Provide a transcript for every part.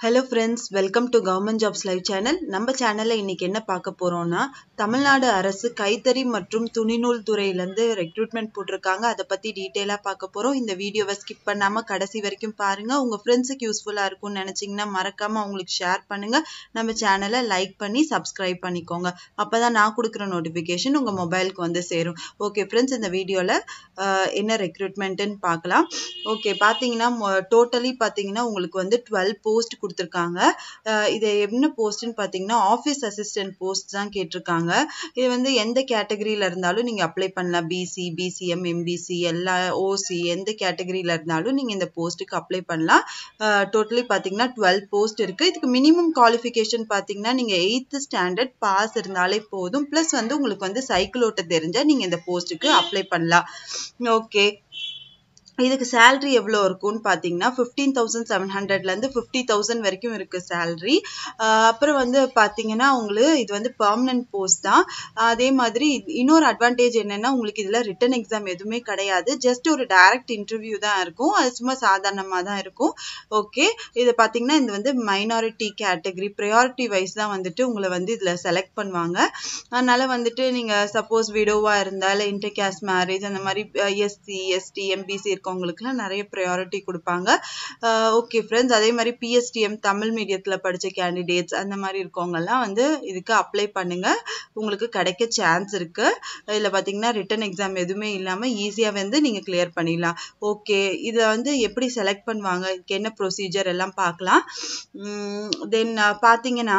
hello friends welcome to government jobs live channel நம்ம சேனலில் இன்னைக்கு என்ன பார்க்க போகிறோம்னா தமிழ்நாடு அரசு கைத்தறி மற்றும் துணிநூல் துறையிலேருந்து ரெக்ரூட்மெண்ட் போட்டிருக்காங்க அதை பற்றி டீட்டெயிலாக பார்க்க போகிறோம் இந்த வீடியோவை ஸ்கிப் பண்ணாமல் கடைசி வரைக்கும் பாருங்கள் உங்கள் ஃப்ரெண்ட்ஸுக்கு யூஸ்ஃபுல்லாக இருக்கும்னு நினச்சிங்கன்னா மறக்காமல் அவங்களுக்கு ஷேர் பண்ணுங்கள் நம்ம சேனலை லைக் பண்ணி சப்ஸ்கிரைப் பண்ணிக்கோங்க அப்போ தான் நான் கொடுக்குற நோட்டிஃபிகேஷன் உங்கள் மொபைலுக்கு வந்து சேரும் ஓகே ஃப்ரெண்ட்ஸ் இந்த வீடியோவில் என்ன ரெக்ரூட்மெண்ட்டுன்னு பார்க்கலாம் ஓகே பார்த்தீங்கன்னா டோட்டலி பார்த்தீங்கன்னா உங்களுக்கு வந்து டுவெல் போஸ்ட் கொடுத்துருக்காங்க இது என்ன போஸ்ட்னு பார்த்தீங்கன்னா ஆஃபீஸ் அசிஸ்டன்ட் போஸ்ட் தான் கேட்டிருக்காங்க இது வந்து எந்த கேட்டகரியில் இருந்தாலும் நீங்கள் அப்ளை பண்ணலாம் பிசி பிசிஎம் எம்பிசி எல்லா ஓசி எந்த கேட்டகரியில் இருந்தாலும் நீங்கள் இந்த போஸ்ட்டுக்கு அப்ளை பண்ணலாம் டோட்டலி பார்த்தீங்கன்னா டுவெல் போஸ்ட் இருக்குது இதுக்கு மினிமம் குவாலிஃபிகேஷன் பார்த்தீங்கன்னா நீங்கள் எயித்து ஸ்டாண்டர்ட் பாஸ் இருந்தாலே போதும் ப்ளஸ் வந்து உங்களுக்கு வந்து சைக்கிள் ஓட்ட தெரிஞ்சால் நீங்கள் இந்த போஸ்ட்டுக்கு அப்ளை பண்ணலாம் ஓகே இதுக்கு சேல்ரி எவ்வளோ இருக்கும்னு பார்த்தீங்கன்னா ஃபிஃப்டீன் தௌசண்ட் செவன் ஹண்ட்ரட்லேருந்து ஃபிஃப்டி தௌசண்ட் வரைக்கும் இருக்குது சேல்ரி அப்புறம் வந்து பார்த்தீங்கன்னா உங்களுக்கு இது வந்து பர்மனன்ட் போஸ்ட் தான் அதே மாதிரி இன்னொரு அட்வான்டேஜ் என்னென்னா உங்களுக்கு இதில் ரிட்டன் எக்ஸாம் எதுவுமே கிடையாது ஜஸ்ட் ஒரு டைரக்ட் இன்டர்வியூ தான் இருக்கும் அது சும்மா சாதாரணமாக தான் இருக்கும் ஓகே இது பார்த்தீங்கன்னா இது வந்து மைனாரிட்டி கேட்டகரி ப்ரையாரிட்டி வைஸ் தான் வந்துட்டு உங்களை வந்து இதில் செலக்ட் பண்ணுவாங்க அதனால் வந்துட்டு நீங்கள் சப்போஸ் விடோவாக இருந்தால் இன்டர் கேஸ்ட் மேரேஜ் அந்த மாதிரி எஸ்சி எஸ்டி எம்பிசி இருக்கவங்களுக்குலாம் நிறைய ப்ரையாரிட்டி கொடுப்பாங்க ஓகே ஃப்ரெண்ட்ஸ் அதே மாதிரி பிஎஸ்டிஎம் தமிழ் மீடியத்தில் படித்த கேண்டிடேட்ஸ் அந்த மாதிரி இருக்கவங்கெல்லாம் வந்து இதுக்கு அப்ளை பண்ணுங்க உங்களுக்கு கிடைக்க சான்ஸ் இருக்கு இதில் பார்த்தீங்கன்னா ரிட்டன் எக்ஸாம் எதுவுமே இல்லாமல் ஈஸியாக வந்து நீங்கள் கிளியர் பண்ணிடலாம் ஓகே இதை வந்து எப்படி செலக்ட் பண்ணுவாங்க இதுக்கு என்ன ப்ரொசீஜர் எல்லாம் பார்க்கலாம் தென் பார்த்தீங்கன்னா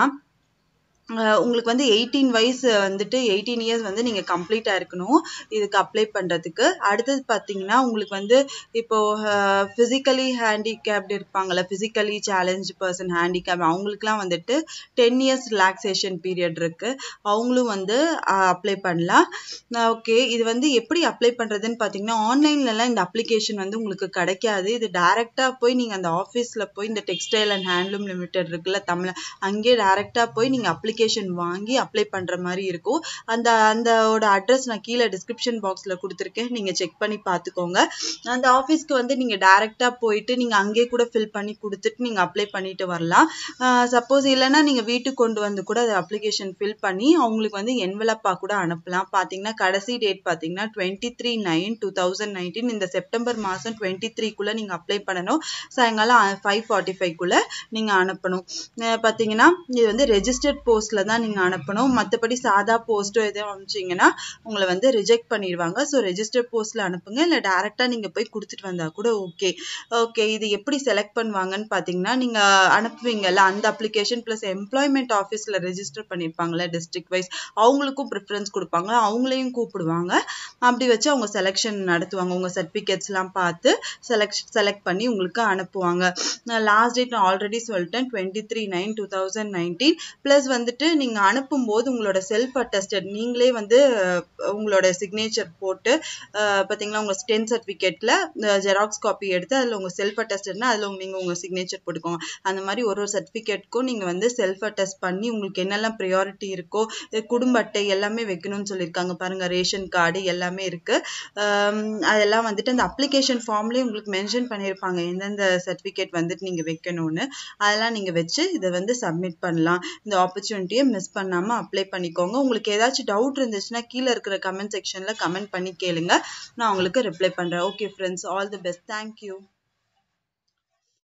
உங்களுக்கு வந்து எயிட்டீன் வயசு வந்துட்டு எயிட்டீன் இயர்ஸ் வந்து நீங்கள் கம்ப்ளீட்டாக இருக்கணும் இதுக்கு அப்ளை பண்ணுறதுக்கு அடுத்தது பார்த்தீங்கன்னா உங்களுக்கு வந்து இப்போ ஃபிசிக்கலி ஹேண்டிகேப்டு இருப்பாங்கள்ல ஃபிசிக்கலி சேலஞ்ச் பர்சன் ஹேண்டிகேப் அவங்களுக்குலாம் வந்துட்டு டென் இயர்ஸ் ரிலாக்ஸேஷன் பீரியட் இருக்குது அவங்களும் வந்து அப்ளை பண்ணலாம் ஓகே இது வந்து எப்படி அப்ளை பண்ணுறதுன்னு பார்த்தீங்கன்னா ஆன்லைன்லலாம் இந்த அப்ளிகேஷன் வந்து உங்களுக்கு கிடைக்காது இது டேரெக்டாக போய் நீங்கள் அந்த ஆஃபீஸில் போய் இந்த டெக்ஸ்டைல் அண்ட் ஹேண்ட்லூம் லிமிடெட் இருக்குல்ல தமிழ் அங்கேயே டேரெக்டாக போய் நீங்கள் அப்ளிகேஷன் அப்ளிகேஷன் வாங்கி அப்ளை பண்ணுற மாதிரி இருக்கும் அந்த அந்தோட அட்ரஸ் நான் கீழே டிஸ்கிரிப்ஷன் பாக்ஸில் கொடுத்துருக்கேன் நீங்கள் செக் பண்ணி பார்த்துக்கோங்க அந்த ஆஃபீஸ்க்கு வந்து நீங்கள் டேரெக்டாக போயிட்டு நீங்கள் அங்கேயே கூட ஃபில் பண்ணி கொடுத்துட்டு நீங்கள் அப்ளை பண்ணிட்டு வரலாம் சப்போஸ் இல்லைன்னா நீங்கள் வீட்டுக்கு கொண்டு வந்து கூட அதை அப்ளிகேஷன் ஃபில் பண்ணி அவங்களுக்கு வந்து என்வலப்பாக கூட அனுப்பலாம் பார்த்தீங்கன்னா கடைசி டேட் பார்த்தீங்கன்னா twenty three nine two thousand nineteen இந்த செப்டம்பர் மாதம் டுவெண்ட்டி த்ரீக்குள்ளே நீங்கள் அப்ளை பண்ணணும் சாயங்காலம் ஃபைவ் ஃபார்ட்டி ஃபைவ்க்குள்ளே நீங்கள் அனுப்பணும் பார்த்தீங்கன்னா இது வந்து ரெஜிஸ்டர்ட் போஸ்ட் போஸ்ட்ல தான் நீங்க அனுப்பணும் மற்றபடி சாதா போஸ்ட்டோ எதுவும் அனுப்பிச்சிங்கன்னா உங்களை வந்து ரிஜெக்ட் பண்ணிடுவாங்க ஸோ ரெஜிஸ்டர் போஸ்ட்ல அனுப்புங்க இல்லை டேரெக்டா நீங்க போய் கொடுத்துட்டு வந்தா கூட ஓகே ஓகே இது எப்படி செலக்ட் பண்ணுவாங்கன்னு பாத்தீங்கன்னா நீங்க அனுப்புவீங்கல்ல அந்த அப்ளிகேஷன் பிளஸ் எம்ப்ளாய்மெண்ட் ஆஃபீஸ்ல ரெஜிஸ்டர் பண்ணிருப்பாங்கல்ல டிஸ்ட்ரிக்ட் வைஸ் அவங்களுக்கும் ப்ரிஃபரன்ஸ் கொடுப்பாங்க அவங்களையும் கூப்பிடுவாங்க அப்படி வச்சு அவங்க செலெக்ஷன் நடத்துவாங்க உங்க சர்டிபிகேட்ஸ் எல்லாம் பார்த்து செலக்ட் செலக்ட் பண்ணி உங்களுக்கு அனுப்புவாங்க லாஸ்ட் டேட் நான் ஆல்ரெடி சொல்லிட்டேன் twenty three nine two thousand nineteen plus வந்துட்டு வந்துட்டு நீங்க அனுப்பும்போது உங்களோட செல்ஃப் அட்டஸ்டட் நீங்களே வந்து உங்களோட சிக்னேச்சர் போட்டு பாத்தீங்களா உங்க ஸ்டென் சர்டிபிகேட்ல ஜெராக்ஸ் காப்பி எடுத்து அதுல உங்க செல்ஃப் அட்டஸ்டட்னா அதுல நீங்க உங்க சிக்னேச்சர் போட்டுக்கோங்க அந்த மாதிரி ஒரு ஒரு சர்டிபிகேட்க்கும் நீங்க வந்து செல்ஃப் அட்டஸ்ட் பண்ணி உங்களுக்கு என்னெல்லாம் ப்ரையாரிட்டி இருக்கோ குடும்ப அட்டை எல்லாமே வைக்கணும்னு சொல்லியிருக்காங்க பாருங்க ரேஷன் கார்டு எல்லாமே இருக்கு அதெல்லாம் வந்துட்டு அந்த அப்ளிகேஷன் ஃபார்ம்லயே உங்களுக்கு மென்ஷன் பண்ணியிருப்பாங்க எந்தெந்த சர்டிபிகேட் வந்துட்டு நீங்க வைக்கணும்னு அதெல்லாம் நீங்க வச்சு இதை வந்து சப்மிட் பண்ணலாம் இந்த ஆப்பர்ச்சுனிட்டியை மிஸ் பண்ணாமல் அப்ளை பண்ணிக்கோங்க உங்களுக்கு ஏதாச்சும் டவுட் இருந்துச்சுன்னா கீழே இருக்கிற கமெண்ட் செக்ஷனில் கமெண்ட் பண்ணி கேளுங்க நான் உங்களுக்கு ரிப்ளை பண்ணுறேன் okay friends all the best thank you